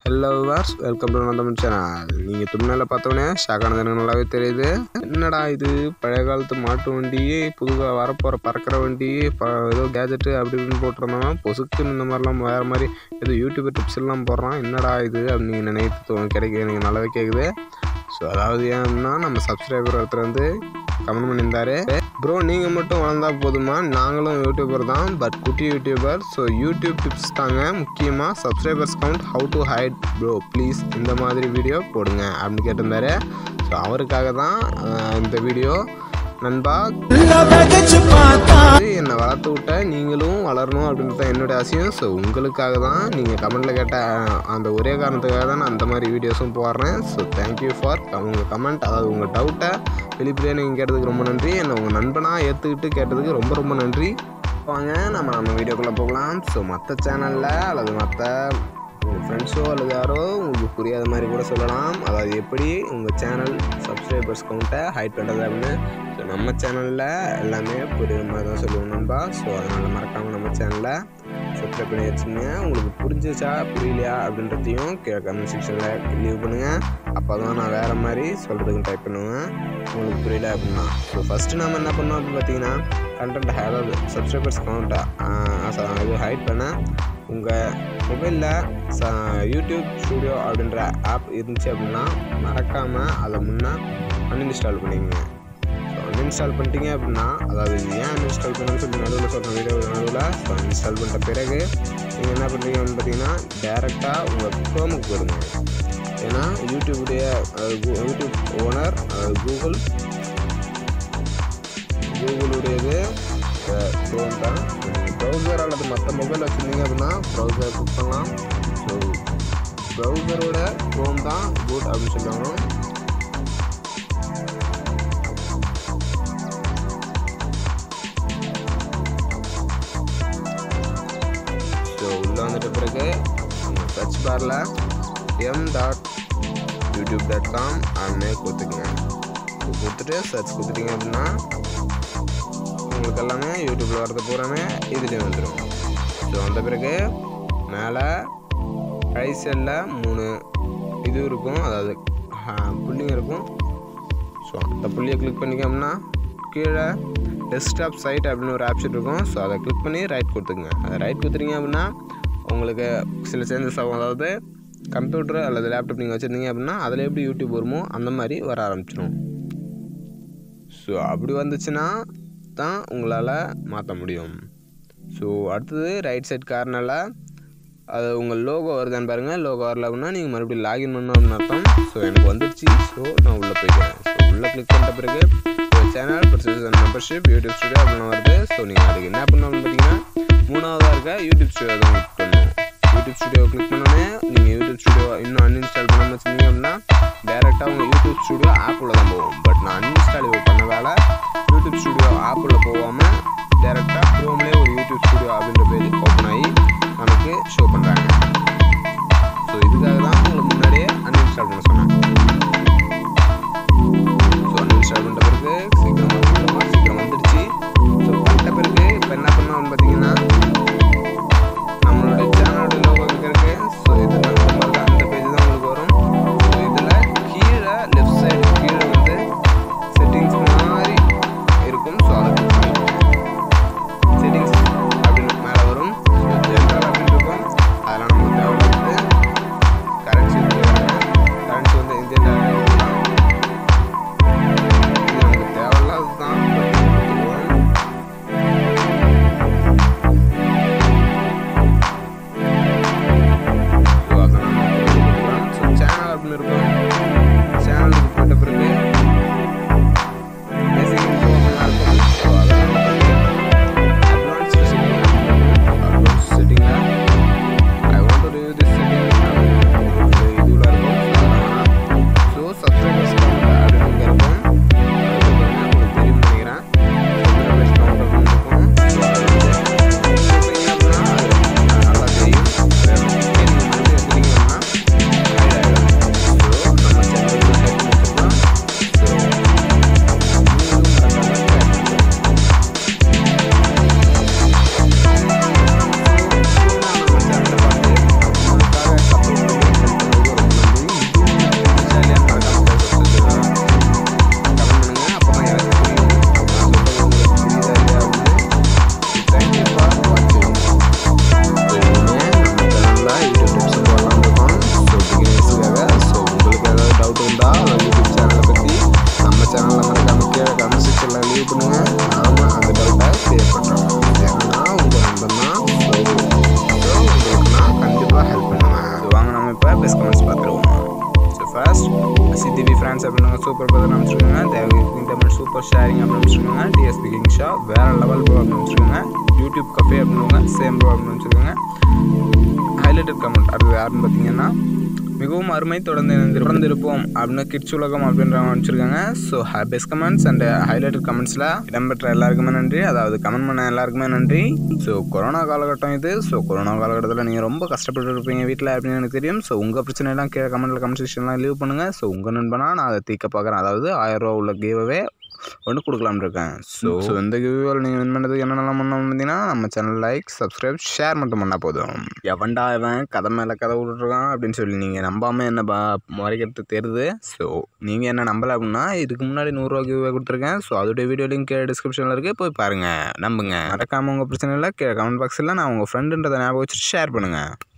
hello வார்ஸ் welcome to நம்ம channel நீங்கள் தும்னால பார்த்தோன்னே ஷாக் ஆனது எனக்கு நல்லாவே தெரியுது என்னடா இது பழைய காலத்து மாட்டு வண்டி புது வரப்போகிற பறக்கிற வண்டி ப ஏதோ கேஜெட்டு அப்படி இப்படின்னு போட்டிருந்தோம் பொசுக்குன்னு இந்த மாதிரிலாம் வேறு மாதிரி ஏதோ யூடியூப் டிப்ஸ் எல்லாம் போடுறான் என்னடா இது அப்படின்னு நீங்கள் நினைத்து தோ- கிடைக்க எனக்கு நல்லாவே கேட்குது ஸோ அதாவது ஏன்னா நம்ம சப்ஸ்கிரைபர் ஒருத்தர் வந்து கமெண்ட் பண்ணியிருந்தாரு ப்ரோ நீங்கள் மட்டும் வளர்ந்தா போதுமா நாங்களும் யூடியூபர் தான் பட் குட்டி யூடியூபர் ஸோ யூடியூப் டிப்ஸ் தாங்க முக்கியமாக subscribers count how to hide bro please இந்த மாதிரி வீடியோ போடுங்க அப்படின்னு கேட்டிருந்தாரு ஸோ அவருக்காக தான் அஹ், இந்த வீடியோ நண்பா வந்து என்னை வளர்த்து விட்ட நீங்களும் வளரணும் அப்படின்றது தான் என்னுடைய ஆசையும் ஸோ உங்களுக்காக தான் நீங்கள் கமெண்ட்டில் கேட்ட அஹ், அந்த ஒரே காரணத்துக்காக தான் நான் அந்த மாதிரி வீடியோஸும் போடுறேன் ஸோ தேங்க்யூ ஃபார் உங்கள் கமெண்ட் அதாவது உங்கள் டவுட்டை வெளிப்படையாக நீங்கள் கேட்டதுக்கு ரொம்ப நன்றி என்னை உங்கள் நண்பனாக ஏற்றுக்கிட்டு கேட்டதுக்கு ரொம்ப ரொம்ப நன்றி வாங்க நம்ம நம்ம வீடியோக்குள்ளே போகலாம் ஸோ மற்ற சேனலில் அல்லது மற்ற உங்கள் ஃப்ரெண்ட்ஸோ அல்லது யாரோ உங்களுக்கு புரியாத மாதிரி கூட சொல்லலாம் அதாவது எப்படி உங்கள் சேனல் சப்ஸ்கிரைபர்ஸ் கவுண்ட்டை ஹைட் பண்ணுறது அப்படின்னு ஸோ நம்ம சேனலில் எல்லாமே புரியுற மாதிரி தான் சொல்லுவோம் நண்பா ஸோ அதனால் மறக்காமல் நம்ம சேனலை சப்ஸ்கிரைப் பண்ணி வச்சுங்க உங்களுக்கு புரிஞ்சிச்சா புரியலையா அப்படின்றதையும் கமெண்ட் செக்ஷனில் லீவ் பண்ணுங்கள் அப்போ தான் நான் வேறு மாதிரி சொல்கிறதுக்கு ட்ரை பண்ணுவேன் உங்களுக்கு புரியல அப்படின்னா ஸோ ஃபஸ்ட்டு நம்ம என்ன பண்ணோம் அப்படின்னு பார்த்தீங்கன்னா கண்டென்ட் அதாவது சப்ஸ்கிரைபர்ஸ் கவுண்ட்டை இது ஹைட் பண்ண உங்கள் மொபைலில் ச யூடியூப் ஸ்டூடியோ அப்படின்ற ஆப் இருந்துச்சு அப்படின்னா மறக்காமல் அதை முன்னே அன்இன்ஸ்டால் பண்ணிக்கங்க ஸோ அன்இன்ஸ்டால் பண்ணிட்டீங்க அப்படின்னா அதாவது இது ஏன் அன்இன்ஸ்டால் பண்ணணும்னு சொல்லி நடுவில் சொல்கிற வீடியோ நடுவில் ஸோ அன்இன்ஸ்டால் பண்ணிட்ட பிறகு நீங்கள் என்ன பண்ணுறீங்க அப்படின்னு பார்த்தீங்கன்னா டேரெக்டாக உங்கள் க்ரோமுக்கு போடுங்க ஏன்னா யூடியூபுடைய அதாவது கூ- யூடியூப் ஓனர் அதாவது கூகுள் கூகுளுடையது க்ரோம் தான் ப்ரௌசர் அல்லது மற்ற மொபைல் வச்சுருந்தீங்க அப்படின்னா ப்ரௌசர் புக் பண்ணலாம் ஸோ ப்ரௌசரோட க்ரோம் தான் குட் அப்படின்னு சொல்லுவாங்க ஸோ உள்ளே வந்துட்ட பிறகு சர்ச் பாரில் M dot YouTube dot com அப்படின்னு கொடுத்துக்குங்க ஸோ கொடுத்துட்டு சர்ச் கொடுத்துட்டீங்க அப்படின்னா உங்களுக்கு எல்லாமே யூடியூப்பில் வரது பூராமே இதுலேயே வந்துடும் ஸோ வந்த பிறகு மேலே ரைட் சைடில் மூணு இது இருக்கும் அதாவது ஆஹ், புள்ளிங்க இருக்கும் ஸோ அந்த புள்ளியை கிளிக் பண்ணிக்கோம்னா கீழே டெஸ்க்டாப் சைட் அப்படின்னு ஒரு ஆப்ஷன் இருக்கும் ஸோ அதை கிளிக் பண்ணி ரைட் கொடுத்துங்க அதை ரைட் கொடுத்துட்டீங்க அப்படின்னா உங்களுக்கு சில சேஞ்சஸ் ஆகும் அதாவது கம்ப்யூட்டர் அல்லது லேப்டாப் நீங்கள் வச்சுருந்தீங்க அப்படின்னா அதில் எப்படி யூடியூப் வருமோ அந்த மாதிரி வர ஆரம்பிச்சிடும் ஸோ அப்படி வந்துச்சுன்னா தான் உங்களால் மாற்ற முடியும் ஸோ அடுத்தது ரைட் சைட் கார்னரில் அது உங்கள் லோகோ வருதான்னு பாருங்கள் லோகோ வரல அப்படின்னா நீங்கள் மறுபடியும் லாகின் பண்ணணும் அப்படின்னு அர்த்தம் ஸோ எனக்கு வந்துருச்சு ஸோ நான் உள்ளே போய்க்கிறேன் ஸோ உள்ளே கிளிக் பண்ணிட்ட பிறகு channel purchase and membership YouTube studio அப்படின்னு வருது ஸோ நீங்கள் அதுக்கு என்ன பண்ணணும் அப்படின்னு பார்த்தீங்கன்னா மூணாவதாக இருக்க யூடியூப் ஸ்டுடியோ தான் கிளிக் பண்ணணும் யூடியூப் ஸ்டுடியோ கிளிக் பண்ணோன்னே நீங்கள் யூடியூப் ஸ்டுடியோ இன்னும் அன்இன்ஸ்டால் பண்ணாமல் வச்சுருந்தீங்க அப்படின்னா டேரெக்டாக உங்கள் யூடியூப் ஸ்டுடியோ ஆப்பில் தான் போகும் பட் நான் அன்இன்ஸ்டால் பண்ணதால யூடியூப் ஸ்டுடியோ ஆப்பில் போகாமல் டேரெக்டாக க்ரோம்லேயே ஒரு யூடியூப் ஸ்டுடியோ அப்படின்ற பேஜ் ஓப்பன் ஆகி நமக்கு ஷோ பண்ணுறாங்க ஸோ இதுக்காக தான் உங்களுக்கு முன்னாடியே அன்இன்ஸ்டால் பண்ண சொன்னேன் ஸோ அன்இன்ஸ்டால் பண்ணிட்ட பிறகு சீக்கிரமாக சீக்கிரமாக சீக்கிரம் வந்துடுச்சு ஸோ பண்ணிட்ட பிறகு இப்போ என்ன பண்ணோம்னு பார்த்தீங்கன்னா நம்மளுடைய சேனலோட லோகோ இங்கே இருக்கு ஸோ இது நம்ம பாருங்க அந்த பேஜ் தான் உங்களுக்கு வரும் ஸோ இதில் கீழே லெஃப்ட் சைடு கீழே வந்து செட்டிங்ஸ் மாதிரி இருக்கும் ஸோ அதை click பண்ணிக்கோங்க பெஸ்ட் கமெண்ட்ஸ் பார்த்துருவோம் ஸோ ஃபர்ஸ்ட் சித்திவி ஃப்ரான்ஸ் அப்படின்னு சூப்பர் பதம் அமைச்சிருக்காங்க தேவி தமிழ் சூப்பர் ஷேரிங் அப்படின்னு அமைச்சிருக்காங்க டிஎஸ்பி கிங் ஷா வேற லெவல் ப்ரோ அப்படின்னு அமைச்சிருக்காங்க யூடியூப் கஃபே அப்படின்னு சேம் ப்ரோ அப்படின்னு வச்சுருக்காங்க ஹைலைட்டட் கமெண்ட் அடுத்து யாருன்னு பார்த்தீங்கன்னா மிகவும் அருமை தொடர்ந்து இணைந்து- தொடர்ந்து இருப்போம் அப்படின்னு கிட்ஸ் உலகம் அப்படின்றவங்க வச்சுருக்காங்க so best comments and highlighted கமெண்ட்ஸில் இடம்பெற்ற எல்லாருக்குமே நன்றி அதாவது கமெண்ட் பண்ண எல்லாருக்குமே நன்றி ஸோ கொரோனா காலகட்டம் இது ஸோ கொரோனா காலகட்டத்தில் நீங்கள் ரொம்ப கஷ்டப்பட்டு இருப்பீங்க வீட்டில் அப்படின்னு எனக்கு தெரியும் ஸோ உங்கள் பிரச்சனையெல்லாம் கீழே கமெண்ட்டில் கமெண்ட் செக்ஷன்லாம் லீவ் பண்ணுங்கள் ஸோ உங்கள் நண்பனா நான் அதை தீக்க பார்க்குறேன் அதாவது ஆயிரம் ரூபா உள்ள கிவ்வே ஒன்று கொடுக்கலாம்னு இருக்கேன் ஸோ ஸோ இந்த கிவ்வில் நீங்கள் வின் பண்ணுறதுக்கு என்னென்னலாம் பண்ணணும் பார்த்தீங்கன்னா நம்ம சேனல் லைக் சப்ஸ்கிரைப் ஷேர் மட்டும் பண்ணால் போதும் எவன்டா இவன் கதை மேலே கதை விட்டுருக்கான் அப்படின்னு சொல்லி நீங்கள் நம்பாமல் என்ன பா முறைக்கிறது தெரியுது ஸோ நீங்கள் என்ன நம்பலை அப்படின்னா இதுக்கு முன்னாடி நூறுரூவா கிவ்வே கொடுத்துருக்கேன் ஸோ அதோடைய வீடியோ லிங்க் கீழே டிஸ்கிரிப்ஷனில் இருக்குது போய் பாருங்கள் நம்புங்க மறக்காமல் உங்கள் பிரச்சனை இல்லை கீழே கமெண்ட் பாக்ஸில் நான் உங்கள் ஃப்ரெண்டுன்றதை ஞாபகம் வச்சுட்டு ஷேர் பண்ணுங்கள்